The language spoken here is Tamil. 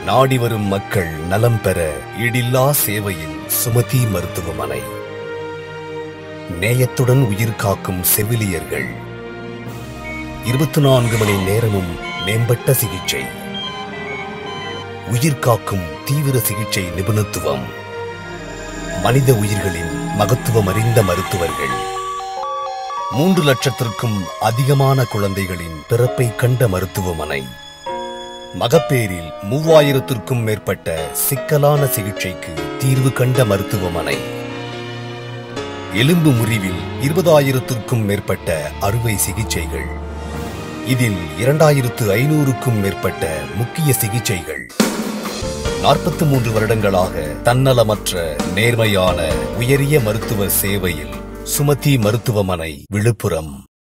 நாடி வரும் மக்கள் நலம் பெற ஈடில்லா சேவையில் சுமதி மருத்துவமனை நேயத்துடன் உயிர் காக்கும் செவிலியர்கள் இருபத்தி நான்கு மணி நேரமும் மேம்பட்ட சிகிச்சை உயிர் காக்கும் தீவிர சிகிச்சை நிபுணத்துவம் மனித உயிர்களின் மகத்துவம் அறிந்த மருத்துவர்கள் மூன்று லட்சத்திற்கும் அதிகமான குழந்தைகளின் பிறப்பை கண்ட மருத்துவமனை மகப்பேறில் மூவாயிரத்திற்கும் மேற்பட்ட சிக்கலான சிகிச்சைக்கு தீர்வு கண்ட மருத்துவமனை எலும்பு முறிவில் இருபதாயிரத்திற்கும் மேற்பட்ட அறுவை சிகிச்சைகள் இதில் இரண்டாயிரத்து ஐநூறுக்கும் மேற்பட்ட முக்கிய சிகிச்சைகள் நாற்பத்தி மூன்று வருடங்களாக தன்னலமற்ற நேர்மையான உயரிய மருத்துவ சேவையில் சுமதி மருத்துவமனை விழுப்புரம்